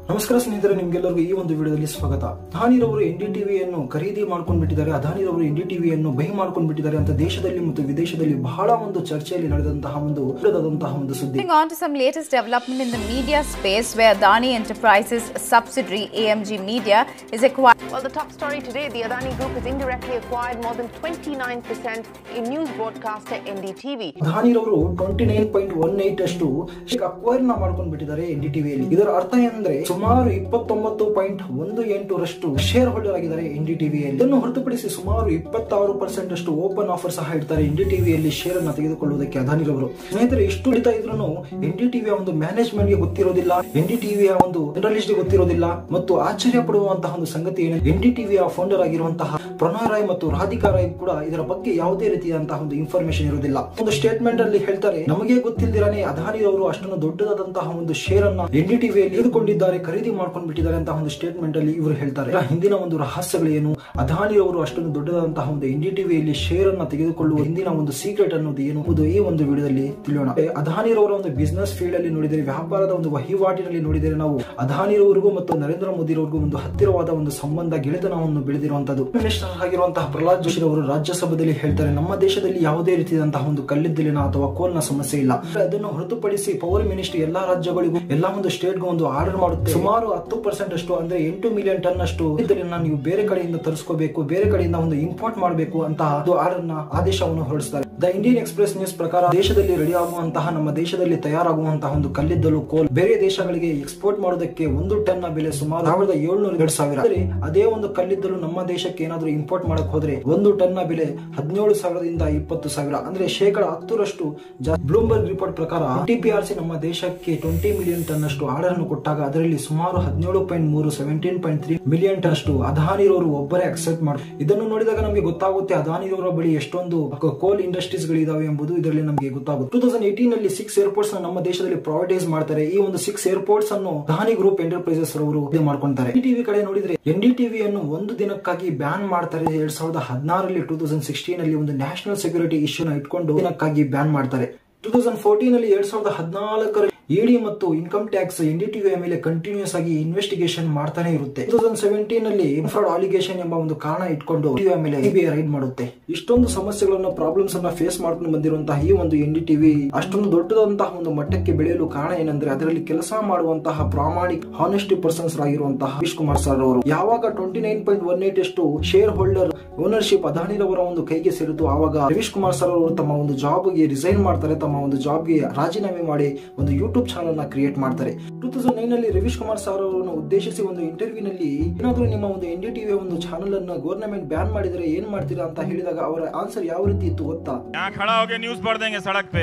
ನಮಸ್ಕಾರ ಸ್ನೇಹಿತರೆ ನಿಮ್ಗೆಲ್ಲರಿಗೂ ಈ ಒಂದು ವಿಡಿಯೋದಲ್ಲಿ ಸ್ವಾಗತ ಅದಾನಿರವರು ಎನ್ ಡಿ ಟಿವಿಯನ್ನು ಖರೀದಿ ಮಾಡ್ಕೊಂಡು ಬಿಟ್ಟಿದ್ದಾರೆ ಅದಾನಿರವರು ಎನ್ ಡಿ ಟಿವಿಯನ್ನು ಬೈ ಮಾಡ್ಕೊಂಡು ಬಿಟ್ಟಿದ್ದಾರೆ ಅಂತ ದೇಶದಲ್ಲಿ ಮತ್ತು ವಿದೇಶದಲ್ಲಿ ಬಹಳ ಒಂದು ಚರ್ಚೆಯಲ್ಲಿ ನಡೆದಂತಹ ಒಂದು ದೊಡ್ಡದಾದಂತಹ ಒಂದು ಸುದ್ದಿ Moving on to some latest development in the media space where Adani Enterprises subsidiary AMG Media is acquired. Well, the top story today the Adani Group has indirectly acquired more than 29% in news broadcaster NDTV. ಅದಾನಿರವರು twenty nine point one eight ಅಷ್ಟು acquire ನ ಮಾಡ್ಕೊಂಡು ಬಿಟ್ಟಿದ್ದಾರೆ N D ಟಿವಿಯಲ್ಲಿ ಇದರ ಅರ್ಥ ಏನಂದ್ರೆ ಸುಮಾರು ಇಪ್ಪತ್ತೊಂಬತ್ತು ಪಾಯಿಂಟ್ ಒಂದು ಎಂಟರಷ್ಟು ಶೇರ್ ಹೋಲ್ಡರ್ ಆಗಿದ್ದಾರೆ ಎನ್ ಡಿ ಟಿವಿಯಲ್ಲಿ ಇದನ್ನು ಹೊರತುಪಡಿಸಿ ಸುಮಾರು ಇಪ್ಪತ್ತಾರು ಪರ್ಸೆಂಟ್ ಅಷ್ಟು ಓಪನ್ ಆಫರ್ ಸಹ ಇಡ್ತಾರೆ ಎನ್ ಡಿ ಟಿವಿಯಲ್ಲಿ ಶೇರ್ ಅನ್ನ ತೆಗೆದುಕೊಳ್ಳುವುದಕ್ಕೆ ಅದಾನಿರವರು ಸ್ನೇಹಿತರೆ ಎಷ್ಟು ಹಿಡಿತಾ ಇದ್ರು ಎನ್ ಡಿ ಟಿವಿಯ ಒಂದು ಮ್ಯಾನೇಜ್ಮೆಂಟ್ ಗೆ ಗೊತ್ತಿರೋದಿಲ್ಲ ಎನ್ ಡಿ ಟಿವಿಯ ಒಂದು ಜರ್ನಲಿಸ್ಟ್ ಗೊತ್ತಿರೋದಿಲ್ಲ ಮತ್ತು ಆಶ್ಚರ್ಯ ಪಡುವಂತಹ ಒಂದು ಸಂಗತಿ ಏನು ಎನ್ ಡಿ ಟಿವಿಯ ಫೌಂಡರ್ ಆಗಿರುವಂತಹ ಪ್ರಣಯ್ ರಾಯ್ ಮತ್ತು ರಾಧಿಕಾ ರಾಯ್ ಕೂಡ ಇದರ ಬಗ್ಗೆ ಯಾವುದೇ ರೀತಿಯಾದಂತಹ ಒಂದು ಇನ್ಫಾರ್ಮೇಶನ್ ಇರೋದಿಲ್ಲ ಒಂದು ಸ್ಟೇಟ್ಮೆಂಟ್ ಅಲ್ಲಿ ಹೇಳ್ತಾರೆ ನಮಗೆ ಗೊತ್ತಿಲ್ದಿರಾನೆ ಅದಾನಿ ಅವರು ಅಷ್ಟೊಂದು ದೊಡ್ಡದಾದಂತಹ ಒಂದು ಶೇರ್ ಅನ್ನ ಎನ್ ಡಿ ಟಿವಿಯಲ್ಲಿ ಹಿಡಿದುಕೊಂಡಿದ್ದಾರೆ ಖರೀದಿ ಮಾಡ್ಕೊಂಡು ಬಿಟ್ಟಿದ್ದಾರೆ ಅಂತ ಒಂದು ಸ್ಟೇಟ್ಮೆಂಟ್ ಅಲ್ಲಿ ಇವರು ಹೇಳ್ತಾರೆ ಇದರ ಹಿಂದಿನ ಒಂದು ರಹಸ್ಯಗಳೇನು ಅದಾನಿ ಅವರು ಅಷ್ಟೊಂದು ದೊಡ್ಡದಾದಂತಹ ಒಂದು ಎನ್ ಡಿ ಟಿವಿಯಲ್ಲಿ ಶೇರ್ ಅನ್ನ ತೆಗೆದುಕೊಳ್ಳುವ ಹಿಂದಿನ ಒಂದು ಸೀಕ್ರೆಟ್ ಅನ್ನೋದು ಏನು ಎಂಬುದು ಈ ಒಂದು ವಿಡಿಯೋದಲ್ಲಿ ತಿಳಿಯೋಣ ಅದಾನಿರವರ ಒಂದು ಬಿಸ್ನೆಸ್ ಫೀಲ್ಡ್ ಅಲ್ಲಿ ನೋಡಿದರೆ ವ್ಯಾಪಾರದ ಒಂದು ವಹಿವಾಟಿನಲ್ಲಿ ನೋಡಿದರೆ ನಾವು ಅದಾನಿರವರಿಗೂ ಮತ್ತು ನರೇಂದ್ರ ಮೋದಿರವರಿಗೂ ಒಂದು ಹತ್ತಿರವಾದ ಒಂದು ಸಂಬಂಧ ಗೆಳೆತನವನ್ನು ಬೆಳೆದಿರುವಂತದ್ದು ಮಿನಿಸ್ಟರ್ ಆಗಿರುವಂತಹ ಪ್ರಹ್ಲಾದ್ ಜೋಶಿ ಅವರು ರಾಜ್ಯಸಭೆಯಲ್ಲಿ ಹೇಳ್ತಾರೆ ನಮ್ಮ ದೇಶದಲ್ಲಿ ಯಾವುದೇ ರೀತಿಯಾದಂತಹ ಒಂದು ಕಲ್ಲಿದ್ದಲಿನ ಅಥವಾ ಕೋಲ್ನ ಸಮಸ್ಯೆ ಇಲ್ಲ ಅದನ್ನು ಹೊರತುಪಡಿಸಿ ಪವರ್ ಮಿನಿಸ್ಟ್ರಿ ಎಲ್ಲಾ ರಾಜ್ಯಗಳಿಗೂ ಎಲ್ಲಾ ಒಂದು ಸ್ಟೇಟ್ಗೂ ಒಂದು ಆರ್ಡರ್ ಮಾಡುತ್ತೆ ಸುಮಾರು ಹತ್ತು ಪರ್ಸೆಂಟ್ ಅಷ್ಟು ಅಂದ್ರೆ ಎಂಟು ಮಿಲಿಯನ್ ಟನ್ ಅಷ್ಟು ಕಲ್ಲಿದ್ದಲಿನ ನೀವು ಬೇರೆ ಕಡೆಯಿಂದ ತರಿಸ್ಕೋಬೇಕು ಬೇರೆ ಕಡೆಯಿಂದ ಒಂದು ಇಂಪೋರ್ಟ್ ಮಾಡಬೇಕು ಅಂತ ಒಂದು ಆರ್ಡರ್ ನ ಆದೇಶವನ್ನು ಹೊರಡಿಸ್ತಾರೆ ದ ಇಂಡಿಯನ್ ಎಕ್ಸ್ಪ್ರೆಸ್ ನ್ಯೂಸ್ ಪ್ರಕಾರ ದೇಶದಲ್ಲಿ ರೆಡಿ ಆಗುವಂತಹ ನಮ್ಮ ದೇಶದಲ್ಲಿ ತಯಾರಾಗುವಂತಹ ಒಂದು ಕಲ್ಲಿದ್ದಲು ಕೋಲ್ ಬೇರೆ ದೇಶಗಳಿಗೆ ಎಕ್ಸ್ಪೋರ್ಟ್ ಮಾಡೋದಕ್ಕೆ ಒಂದು ಟನ್ ನ ಬೆಲೆ ಸುಮಾರು ಸಾವಿರದ ಏಳ್ನೂರ ಎರಡು ಸಾವಿರ ಆದರೆ ಅದೇ ಒಂದು ಕಲ್ಲಿದ್ದಲು ನಮ್ಮ ದೇಶಕ್ಕೆ ಏನಾದ್ರೂ ಇಂಪೋರ್ಟ್ ಮಾಡಕ್ ಹೋದ್ರೆ ಒಂದು ಟನ್ ನ ಬೆಲೆ ಹದಿನೇಳು ಸಾವಿರದಿಂದ ಇಪ್ಪತ್ತು ಸಾವಿರ ಅಂದ್ರೆ ಶೇಕಡ ಹತ್ತರಷ್ಟು ಬ್ಲೂಮ್ಬರ್ಗ್ ರಿಪೋರ್ಟ್ ಪ್ರಕಾರ ಟಿಪಿಆರ್ಸಿ ನಮ್ಮ ದೇಶಕ್ಕೆ ಟ್ವೆಂಟಿ ಮಿಲಿಯನ್ ಟನ್ ಅಷ್ಟು ಆರ್ಡರ್ ಅನ್ನು ಕೊಟ್ಟಾಗ ಅದರಲ್ಲಿ ಸುಮಾರು ಹದಿನೇಳು ಪಾಯಿಂಟ್ ಮೂರು seventeen point three million ton ಅಷ್ಟು ಅದಾನಿರವರು ಒಬ್ಬರೇ ಅಕ್ಸೆಪ್ಟ್ ಮಾಡಿ ಇದನ್ನು ನೋಡಿದಾಗ ನಮಗೆ ಗೊತ್ತಾಗುತ್ತೆ ಅದಾನಿರವರ ಬಳಿ ಎಷ್ಟೊಂದು ಕೋಲ್ ಇಂಡಸ್ಟ್ರೀಸ್ ಗಳಿದಾವೆ ಎಂಬುದು ಇದರಲ್ಲಿ ನಮಗೆ ಗೊತ್ತಾಗುತ್ತೆ ಟೂ ತೌಸಂಡ್ ಏಟೀನ್ ಅಲ್ಲಿ ಸಿಕ್ಸ್ ಏರ್ಪೋರ್ಟ್ಸ್ ನಮ್ಮ ದೇಶದಲ್ಲಿ ಪ್ರೊವೈಡೈಸ್ ಮಾಡ್ತಾರೆ ಈ ಒಂದು ಸಿಕ್ಸ್ ಏರ್ಪೋರ್ಟ್ಸ್ ಅನ್ನು ಅದಾನಿ ಗ್ರೂಪ್ ಎಂಟರ್ಪ್ರೈಸಸ್ ಅವರು ಇದು ಮಾಡ್ಕೊಂತಾರೆ ಎನ್ ಟಿವಿ ಕಡೆ ನೋಡಿದ್ರೆ ಎನ್ ಡಿ ಟಿವಿಯನ್ನು ಒಂದು ದಿನಕ್ಕಾಗಿ ಬ್ಯಾನ್ ಮಾಡ್ತಾರೆ ಎರಡ್ ಸಾವಿರದ ಹದಿನಾರರಲ್ಲಿ ಟೂ ತೌಸಂಡ್ ಸಿಕ್ಸ್ಟೀನ್ ಅಲ್ಲಿ ಒಂದು ನ್ಯಾಷನಲ್ ಸೆಕ್ಯೂರಿಟಿ ಇಶ್ಯೂನ ಇಟ್ಕೊಂಡು ದಿನಕ್ಕಾಗಿ ಬ್ಯಾನ್ ಮಾಡ್ತಾರೆ ಟೂ ತೌಸಂಡ್ ಫೋರ್ಟೀನ್ ಅಲ್ಲಿ ಎರಡ್ ಸಾವಿರದ ಹದಿನಾಲ್ಕರ ಇಡಿ ಮತ್ತು ಇನ್ಕಮ್ ಟ್ಯಾಕ್ಸ್ ಎನ್ ಡಿ ಟಿವಿಯ ಮೇಲೆ ಕಂಟಿನ್ಯೂಸ್ ಆಗಿ ಇನ್ವೆಸ್ಟಿಗೇಷನ್ ಮಾಡ್ತಾನೆ ಇರುತ್ತೆ ಟೂ ತೌಸಂಡ್ ಸೆವೆಂಟೀನ್ ಅಲ್ಲಿ ಫ್ರಾಡ್ ಆಲಿಗೇಷನ್ ಎಂಬ ಒಂದು ಕಾರಣ ಇಟ್ಕೊಂಡು ಟಿವಿಯ ಮೇಲೆ ಸಿಬಿಐ ರೈಡ್ ಮಾಡುತ್ತೆ ಇಷ್ಟೊಂದು ಸಮಸ್ಯೆಗಳನ್ನು ಪ್ರಾಬ್ಲಮ್ಸ್ ಅನ್ನ ಫೇಸ್ ಮಾಡ್ಕೊಂಡು ಬಂದಿರುವಂತಹ ಈ ಒಂದು ಎನ್ ಡಿ ಟಿವಿ ಅಷ್ಟೊಂದು ದೊಡ್ಡದಂತಹ ಒಂದು ಮಟ್ಟಕ್ಕೆ ಬೆಳೆಯಲು ಕಾರಣ ಏನಂದ್ರೆ ಅದರಲ್ಲಿ ಕೆಲಸ ಮಾಡುವಂತಹ ಪ್ರಾಮಾಣಿಕ ಹಾನೆಸ್ಟಿ ಪರ್ಸನ್ಸ್ ಆಗಿರುವಂತಹ ಹರೀಶ್ ಕುಮಾರ್ ಸರ್ ಅವರು ಯಾವಾಗ twenty nine point one eight ಎಷ್ಟು ಶೇರ್ ಹೋಲ್ಡರ್ ಓನರ್ಶಿಪ್ ಅದಾನಿರವರ ಒಂದು ಕೈಗೆ ಸೇರಿತು ಆವಾಗ ರವೀಶ್ ಕುಮಾರ್ ಸರ್ ಅವರು ತಮ್ಮ ಒಂದು ಜಾಬ್ ಗೆ ರಿಸೈನ್ ಮಾಡ್ತಾರೆ ತಮ್ಮ ಒಂದು ಜಾಬ್ ಗೆ ರಾಜೀನಾಮೆ ಮಾಡಿ ಒಂದು ಯೂಟ್ಯೂಬ್ ಚಾನಲ್ ನ ಕ್ರಿಯೇಟ್ ಮಾಡ್ತಾರೆ ಟೂ ತೌಸಂಡ್ ನೈನ್ ಅಲ್ಲಿ ರವೀಶ್ ಕುಮಾರ್ ಸರ್ ಅವರನ್ನು ಉದ್ದೇಶಿಸಿ ಒಂದು ಇಂಟರ್ವ್ಯೂ ನಲ್ಲಿ ಏನಾದ್ರೂ ನಿಮ್ಮ ಒಂದು ಎನ್ ಡಿ ಟಿವಿಯ ಒಂದು ಚಾನಲ್ ಅನ್ನು ಗವರ್ನಮೆಂಟ್ ಬ್ಯಾನ್ ಮಾಡಿದರೆ ಏನ್ ಮಾಡ್ತೀರಾ ಅಂತ ಹೇಳಿದಾಗ ಅವರ ಆನ್ಸರ್ ಯಾವ ರೀತಿ ಇತ್ತು ಗೊತ್ತಾ यहाँ खड़ा होकर न्यूज पढ़ देंगे सड़क पे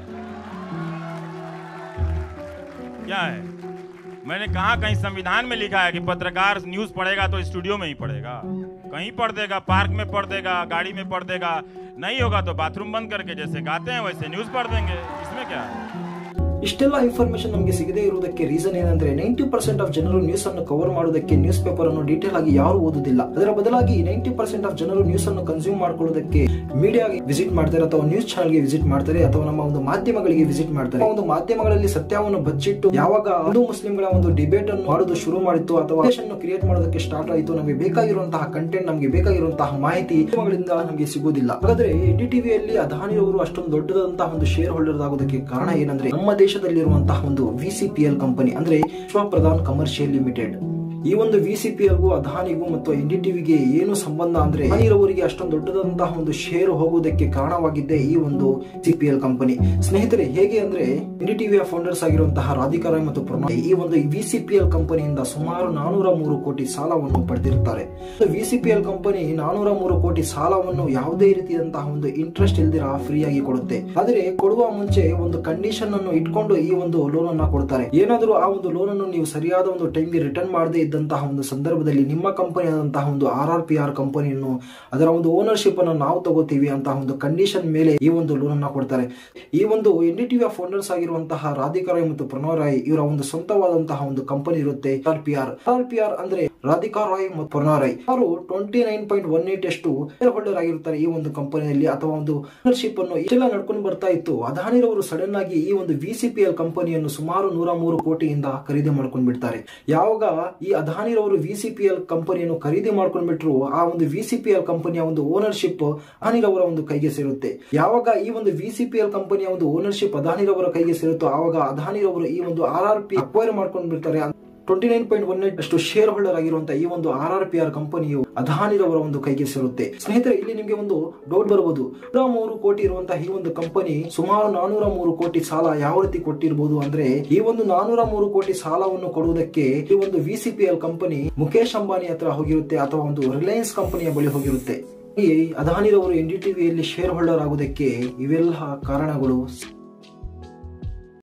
क्या है मैंने कहा कहीं संविधान में लिखा है कि पत्रकार न्यूज पढ़ेगा तो स्टूडियो में ही पढ़ेगा कहीं पढ़ देगा पार्क में पढ़ देगा गाड़ी में पढ़ देगा नहीं होगा तो बाथरूम बंद करके जैसे गाते हैं वैसे न्यूज पढ़ देंगे इसमें क्या है ಇಷ್ಟೆಲ್ಲ ಇನ್ಫಾರ್ಮೇಶನ್ ನಮಗೆ ಸಿಗದೇ ಇರುವುದಕ್ಕೆ ರೀಸನ್ ಏನಂದ್ರೆ ನೈಂಟಿ ಪರ್ಸೆಂಟ್ ಆಫ್ ಜನರು ನ್ಯೂಸ್ ಅನ್ನು ಕವರ್ ಮಾಡೋದಕ್ಕೆ ನ್ಯೂಸ್ ಪೇಪರ್ ಅನ್ನು ಡೀಟೇಲ್ ಆಗಿ ಯಾರು ಓದುದಿಲ್ಲ ಅದರ ಬದಲಾಗಿ ನೈಂಟಿ ಪರ್ಸೆಂಟ್ ಆಫ್ ಜನರು ನ್ಯೂಸ್ ಅನ್ನು ಕನ್ಸ್ಯೂಮ್ ಮಾಡ್ಕೊಳ್ಳೋದಕ್ಕೆ ಮೀಡಿಯಾಗೆ ವಿಸಿಟ್ ಮಾಡ್ತಾರೆ ಅಥವಾ ನ್ಯೂಸ್ ಚಾನಲ್ಗೆ ವಿಸಿಟ್ ಮಾಡ್ತಾರೆ ಅಥವಾ ನಮ್ಮ ಒಂದು ಮಾಧ್ಯಮಗಳಿಗೆ ವಿಸಿಟ್ ಮಾಡ್ತಾರೆ ಒಂದು ಮಾಧ್ಯಮಗಳಲ್ಲಿ ಸತ್ಯವನ್ನು ಬಚ್ಚಿಟ್ಟು ಯಾವಾಗ ಹಿಂದೂ ಮುಸ್ಲಿಂಗಳ ಒಂದು ಡಿಬೇಟ್ ಅನ್ನು ಮಾಡೋದು ಶುರು ಮಾಡಿತ್ತು ಅಥವಾ ಅನ್ನು ಕ್ರಿಯೇಟ್ ಮಾಡೋದಕ್ಕೆ ಸ್ಟಾರ್ಟ್ ಆಯಿತು ನಮಗೆ ಬೇಕಾಗಿರುವಂತಹ ಕಂಟೆಂಟ್ ನಮಗೆ ಬೇಕಾಗಿರುವಂತಹ ಮಾಹಿತಿ ಮಾಧ್ಯಮಗಳಿಂದ ನಮಗೆ ಸಿಗುವುದಿಲ್ಲ ಹಾಗಾದ್ರೆ ಎನ್ ಟಿವಿಯಲ್ಲಿ ಅದಾನಿ ಅವರು ಅಷ್ಟೊಂದು ದೊಡ್ಡದಾದಂತಹ ಒಂದು ಶೇರ್ ಹೋಲ್ಡರ್ ಆಗೋದಕ್ಕೆ ಕಾರಣ ಏನಂದ್ರೆ ನಮ್ಮ ದೇಶದಲ್ಲಿರುವಂತಹ ಒಂದು ವಿಸಿಪಿಎಲ್ ಕಂಪನಿ ಅಂದ್ರೆ ವಿಶ್ವ ಪ್ರಧಾನ್ ಕಮರ್ಷಿಯಲ್ ಲಿಮಿಟೆಡ್ ಈ ಒಂದು ವಿಸಿಪಿಎಲ್ಗೂ ಅದಾನಿಗೂ ಮತ್ತು ಎನ್ ಡಿ ಟಿವಿಗೆ ಏನು ಸಂಬಂಧ ಅಂದ್ರೆ ಅದಾನಿರವರಿಗೆ ಅಷ್ಟೊಂದು ದೊಡ್ಡದಂತಹ ಒಂದು ಶೇರ್ ಹೋಗುವುದಕ್ಕೆ ಕಾರಣವಾಗಿದ್ದೆ ಈ ಒಂದು ಸಿಪಿಎಲ್ ಕಂಪನಿ ಸ್ನೇಹಿತರೆ ಹೇಗೆ ಅಂದ್ರೆ ಎನ್ ಡಿ ಟಿವಿಯ ಫೌಂಡರ್ಸ್ ಆಗಿರುವಂತಹ ರಾಧಿಕಾ ರಾಯ್ ಮತ್ತು ಪ್ರಣಯ್ ಈ ಒಂದು ವಿಸಿಪಿಎಲ್ ಕಂಪನಿಯಿಂದ ಸುಮಾರು ನಾನೂರ ಮೂರು ಕೋಟಿ ಸಾಲವನ್ನು ಪಡೆದಿರುತ್ತಾರೆ ವಿಸಿಪಿಎಲ್ ಕಂಪನಿ ನಾನೂರ ಮೂರು ಕೋಟಿ ಸಾಲವನ್ನು ಯಾವುದೇ ರೀತಿಯಾದಂತಹ ಒಂದು ಇಂಟ್ರೆಸ್ಟ್ ಇಲ್ದಿರ ಫ್ರೀ ಆಗಿ ಕೊಡುತ್ತೆ ಆದರೆ ಕೊಡುವ ಮುಂಚೆ ಒಂದು ಕಂಡೀಷನ್ ಅನ್ನು ಇಟ್ಕೊಂಡು ಈ ಒಂದು ಲೋನ್ ಅನ್ನ ಕೊಡ್ತಾರೆ ಏನಾದರೂ ಆ ಒಂದು ಲೋನ್ ಅನ್ನು ನೀವು ಸರಿಯಾದ ಒಂದು ಟೈಮ್ಗೆ ರಿಟರ್ನ್ ಮಾಡದೇ ಇದ್ದಂತಹ ಒಂದು ಸಂದರ್ಭದಲ್ಲಿ ನಿಮ್ಮ ಕಂಪನಿ ಆದಂತಹ ಒಂದು ಆರ್ ಆರ್ ಪಿ ಆರ್ ಕಂಪನಿಯನ್ನು ಅದರ ಒಂದು ಓನರ್ಶಿಪ್ ಅನ್ನು ನಾವು ತಗೋತೀವಿ ಅಂತ ಒಂದು ಕಂಡೀಷನ್ ಮೇಲೆ ಈ ಒಂದು ಲೋನ್ ಅನ್ನ ಕೊಡ್ತಾರೆ ಈ ಒಂದು ಎನ್ ಡಿ ಟಿವಿಯ ಫೌಂಡರ್ಸ್ ಆಗಿರುವಂತಹ ರಾಧಿಕಾ ರಾಯ್ ಮತ್ತು ಪ್ರಣವ್ ರಾಯ್ ಇವರ ಒಂದು ಸ್ವಂತವಾದಂತಹ ಒಂದು ಕಂಪನಿ ಇರುತ್ತೆ R P R R P R ಅಂದ್ರೆ ರಾಧಿಕಾ ರಾಯ್ ಮತ್ತು ಪ್ರಣವ್ ರಾಯ್ ಅವರು twenty nine point one eight ಅಷ್ಟು ಶೇರ್ ಹೋಲ್ಡರ್ ಆಗಿರ್ತಾರೆ ಈ ಒಂದು ಕಂಪನಿಯಲ್ಲಿ ಅಥವಾ ಒಂದು ಓನರ್ಶಿಪ್ ಅನ್ನು ಇಷ್ಟೆಲ್ಲ ನಡ್ಕೊಂಡು ಬರ್ತಾ ಇತ್ತು ಅದಾನಿರವರು ಸಡನ್ ಆಗಿ ಈ ಒಂದು ವಿ ಸಿ ಪಿ ಎಲ್ ಕಂಪನಿಯನ್ನು ಸುಮಾರು ನೂರ ಮೂರು ಕೋಟಿಯಿಂದ ಖರೀದಿ ಮಾಡ್ಕೊಂಡು ಬಿಡ್ತಾರೆ ಯಾವಾಗ ಈ ಅದಾನಿರವರು ವಿ ಸಿ ಪಿ ಎಲ್ ಕಂಪನಿಯನ್ನು ಖರೀದಿ ಮಾಡ್ಕೊಂಡು ಬಿಟ್ರು ಆ ಒಂದು ವಿ ಸಿ ಪಿ ಎಲ್ ಕಂಪನಿಯ ಒಂದು ಓನರ್ಶಿಪ್ ಅದಾನಿರವರ ಒಂದು ಕೈಗೆ ಸೇರುತ್ತೆ ಯಾವಾಗ ಈ ಒಂದು ವಿ ಸಿ ಪಿ ಎಲ್ ಕಂಪನಿಯ ಒಂದು ಓನರ್ಶಿಪ್ ಅದಾನಿರವರ ಕೈಗೆ ಸೇರುತ್ತೋ ಆವಾಗ ಅದಾನಿರವರು ಈ ಒಂದು ಆರ್ ಆರ್ ಪಿ ಅಕ್ವೈರ್ ಮಾಡ್ಕೊಂಡು ಬಿಡ್ತಾರೆ twenty nine point one eight ಅಷ್ಟು ಶೇರ್ ಹೋಲ್ಡರ್ ಆಗಿರುವಂತಹ ಈ ಒಂದು ಆರ್ ಆರ್ ಪಿ ಆರ್ ಕಂಪನಿಯು ಅದಾನಿರವರ ಒಂದು ಕೈಗೆ ಸೇರುತ್ತೆ ಸ್ನೇಹಿತರೆ ಇಲ್ಲಿ ನಿಮಗೆ ಒಂದು ಡೌಟ್ ಬರಬಹುದು ನೂರ ಮೂರು ಕೋಟಿ ಇರುವಂತಹ ಈ ಒಂದು ಕಂಪನಿ ಸುಮಾರು ನಾನೂರ ಮೂರು ಕೋಟಿ ಸಾಲ ಯಾವ ರೀತಿ ಕೊಟ್ಟಿರಬಹುದು ಅಂದ್ರೆ ಈ ಒಂದು ನಾನೂರ ಮೂರು ಕೋಟಿ ಸಾಲವನ್ನು ಕೊಡುವುದಕ್ಕೆ ಈ ಒಂದು V C P L company Mukesh Ambani ಹತ್ರ ಹೋಗಿರುತ್ತೆ ಅಥವಾ ಒಂದು ರಿಲಯನ್ಸ್ ಕಂಪನಿಯ ಬಳಿ ಹೋಗಿರುತ್ತೆ ಈ ಅದಾನಿರವರು ಎನ್ ಡಿ ಟಿವಿಯಲ್ಲಿ ಶೇರ್ ಹೋಲ್ಡರ್ ಆಗುವುದಕ್ಕೆ ಇವೆಲ್ಲ ಕಾರಣಗಳು